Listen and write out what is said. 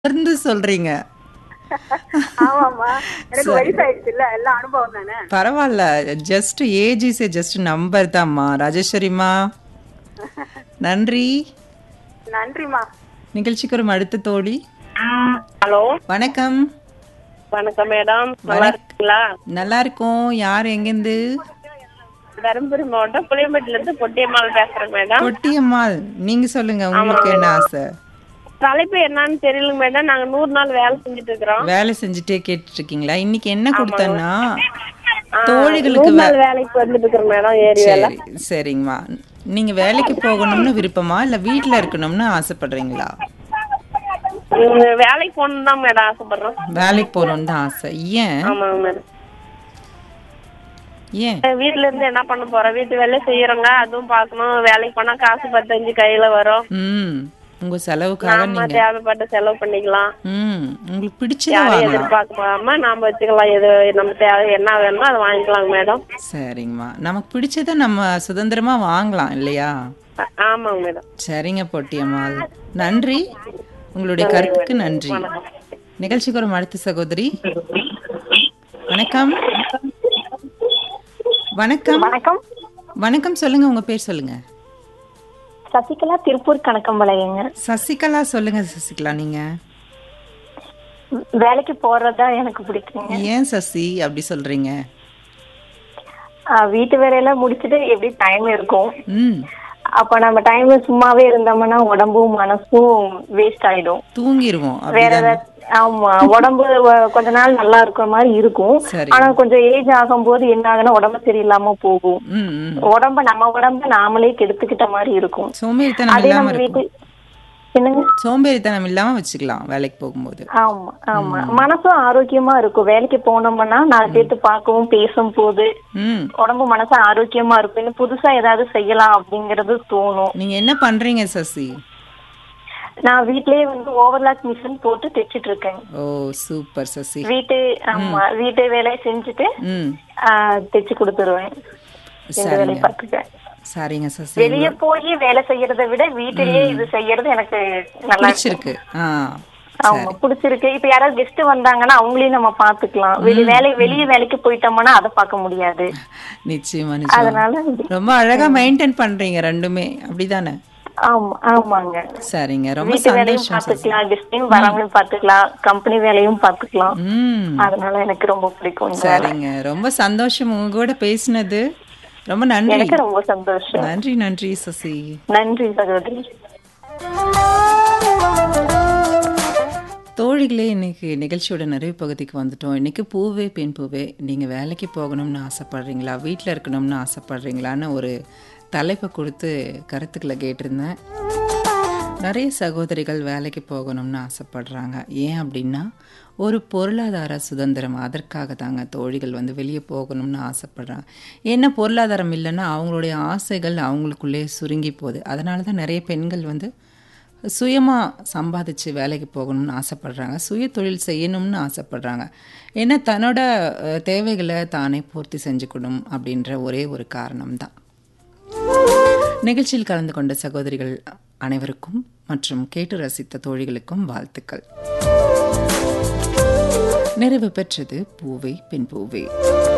தொடர்ந்து சொல்றீங்க ஆமாமா எனக்கு சரி. வயசாயிடுச்சு இல்ல எல்லாம் அனுபவம் தானே பரவாயில்ல just age is just number தான்மா ராஜேஸ்வரிமா நன்றி நன்றிமா நிகழ்ச்சிக்கு ஒரு அடுத்த தோழி ஹலோ வணக்கம் வணக்கம் மேடம் நல்லா வணக்- இருக்கீங்களா நல்லா இருக்கோம் யார் எங்கேருந்து தருமபுரி மாவட்டம் புளியம்பட்டில இருந்து பொட்டியம்மாள் பேசுறேன் மேடம் பொட்டியம்மாள் நீங்க சொல்லுங்க உங்களுக்கு என்ன ஆசை தலைப்பு என்னன்னு தெரியல மேடம் நாங்க நூறு நாள் வேலை செஞ்சுட்டு இருக்கிறோம் வேலை செஞ்சுட்டே கேட்டுட்டு இருக்கீங்களா இன்னைக்கு என்ன கொடுத்தேன்னா ஆ, தோழிகளுக்கு நூறு வே- நாள் வேலைக்கு வந்துட்டு இருக்கிறோம் மேடம் ஏரி வேலை சரி சரிங்கம்மா நீங்க வேலைக்கு போகணும்னு விருப்பமா இல்ல வீட்ல இருக்கணும்னு ஆசைப்படுறீங்களா உம், வேலைக்கு போகணும் தான் மேடம் ஆசைப்படுறோம் வேலைக்கு போகணும்னு தான் ஆசை ஏன் ஆமாங்க மேடம் ஏன் வீட்டுல இருந்து என்ன பண்ண போறோம் வீட்டு வேலை செய்யறோங்க அதுவும் பார்க்கணும் வேலைக்கு போனா காசு பத்தஞ்சு கையில வரும் ம் உங்க செலவுக்காக நாம நீங்க தேவைப்பட்ட செலவு பண்ணிக்கலாம் ம் உங்களுக்கு பிடிச்சத யாரையும் வாங்கலாம் எதிர்பார்க்காம நாம வச்சுக்கலாம் எது நம்ம தேவை என்ன வேணுமோ அதை வாங்கிக்கலாங்க மேடம் சரிங்கம்மா நமக்கு பிடிச்சத நம்ம சுதந்திரமா வாங்கலாம் இல்லையா ஆ- ஆமாங்க மேடம் சரிங்க பொட்டியம்மாள் நன்றி உங்களுடைய கருத்துக்கு நன்றி நிகழ்ச்சிக்கு ஒரு அடுத்த சகோதரி வணக்கம் வணக்கம் வணக்கம் வணக்கம் சொல்லுங்க உங்க பேர் சொல்லுங்க சசிகலா திருப்பூர் கணக்கம்பாளையங்க சசிகலா சொல்லுங்க சசிகலா நீங்க வேலைக்கு போறதா எனக்கு பிடிக்குங்க ஏன் சசி அப்படி சொல்றீங்க ஆஹ் வீட்டு வேலையெல்லாம் முடிச்சுட்டு எப்படி டைம் இருக்கும் ம் அப்ப நம்ம டைம் சும்மாவே இருந்தோம்னா உடம்பும் மனசும் வேஸ்ட் ஆயிடும் தூங்கிருவோம் வேற அப்படிதானே ஏதாவது ஆமா உடம்பு வ- கொஞ்ச நாள் நல்லா இருக்கிற மாதிரி இருக்கும் சரி ஆனா கொஞ்சம் ஏஜ் ஆகும்போது என்ன ஆகுனா உடம்பு சரியில்லாம போகும் ம் ம் உடம்ப நம்ம உடம்ப நாமளே கெடுத்துக்கிட்ட மாதிரி இருக்கும் சோம்பேறித்தனம் அதே இல்லாம நம்ம இருக்கும் வீட்டு என்னங்க சோம்பேறித்தனம் இல்லாம வச்சுக்கலாம் வேலைக்கு போகும்போது ஆமா ஆமா மனசும் ஆரோக்கியமா இருக்கும் வேலைக்கு போனோம்னா நாலு பேர்த்து பார்க்கவும் பேசும் போது ம் உடம்பு மனசு ஆரோக்கியமா இருக்கும் இன்னும் புதுசா ஏதாவது செய்யலாம் அப்படிங்கறது தோணும் நீங்க என்ன பண்றீங்க சசி நான் வீட்லயே வந்து ஓவர்லாக் மிஷின் போட்டு தைச்சிட்டு இருக்கேன் ஓ சூப்பர் சசி வீட்டு ஆமா வீட்டு வேலையை செஞ்சுட்டு ம் ஆஹ், தைச்சு கொடுத்துருவேன் இந்த வேலையை சரிங்க பார்த்துக்க சரிங்க சசி வெளிய போய் வேலை செய்யறதை விட வீட்டிலேயே இது செய்யறது எனக்கு நல்லா இருக்கு. பிடிச்சிருக்கு ஆ ஆமா பிடிச்சிருக்கு இப்ப யாராவது கெஸ்ட் வந்தாங்கன்னா அவங்களையும் நம்ம பாத்துக்கலாம் வெளி வேலை வெளிய வேலைக்கு போயிட்டோம்னா அதை பார்க்க முடியாது நிச்சயமா நிச்சயமா அதனால ரொம்ப அழகா மெயின்டைன் பண்றீங்க ரெண்டுமே அப்படிதானே ஆமா ஆமாங்க சரிங்க ரொம்ப வீட்டு வேலையும் சந்தோஷம் சசி பாத்துக்கலாம் கெஸ்டையும் வரவங்களையும் பாத்துக்கலாம் கம்பெனி வேலையும் பாத்துக்கலாம் ம் அதனால எனக்கு ரொம்ப பிடிக்கும் இந்த வேலை. சரிங்க ரொம்ப சந்தோஷம் உங்க கூட பேசினது ரொம்ப நன்றி எனக்கு ரொம்ப சந்தோஷம் நன்றி நன்றி சசி நன்றி சகோதரி தோழிகளே இன்னைக்கு நிகழ்ச்சியோட நிறைவு பகுதிக்கு வந்துட்டோம் இன்னைக்கு பூவே பெண் பூவே நீங்கள் வேலைக்கு போகணும்னு ஆசைப்படுறீங்களா வீட்டில் இருக்கணும்னு ஆசைப்படுறீங்களான்னு ஒரு தலைப்பை கொடுத்து கருத்துக்களை கேட்டிருந்தேன் நிறைய சகோதரிகள் வேலைக்கு போகணும்னு ஆசைப்படுறாங்க ஏன் அப்படின்னா ஒரு பொருளாதார சுதந்திரம் அதற்காக தாங்க தோழிகள் வந்து வெளியே போகணும்னு ஆசைப்படுறாங்க என்ன பொருளாதாரம் இல்லைன்னா அவங்களுடைய ஆசைகள் அவங்களுக்குள்ளே சுருங்கி போகுது அதனால தான் நிறைய பெண்கள் வந்து சுயமாக சம்பாதிச்சு வேலைக்கு போகணும்னு ஆசைப்படுறாங்க சுய தொழில் செய்யணும்னு ஆசைப்படுறாங்க ஏன்னா தன்னோட அஹ், தேவைகளை தானே பூர்த்தி செஞ்சுக்கணும் அப்படின்ற ஒரே ஒரு காரணம்தான் நிகழ்ச்சியில் கலந்து கொண்ட சகோதரிகள் அனைவருக்கும் மற்றும் கேட்டு ரசித்த தோழிகளுக்கும் வாழ்த்துக்கள் நிறைவு பெற்றது பூவே பெண் பூவே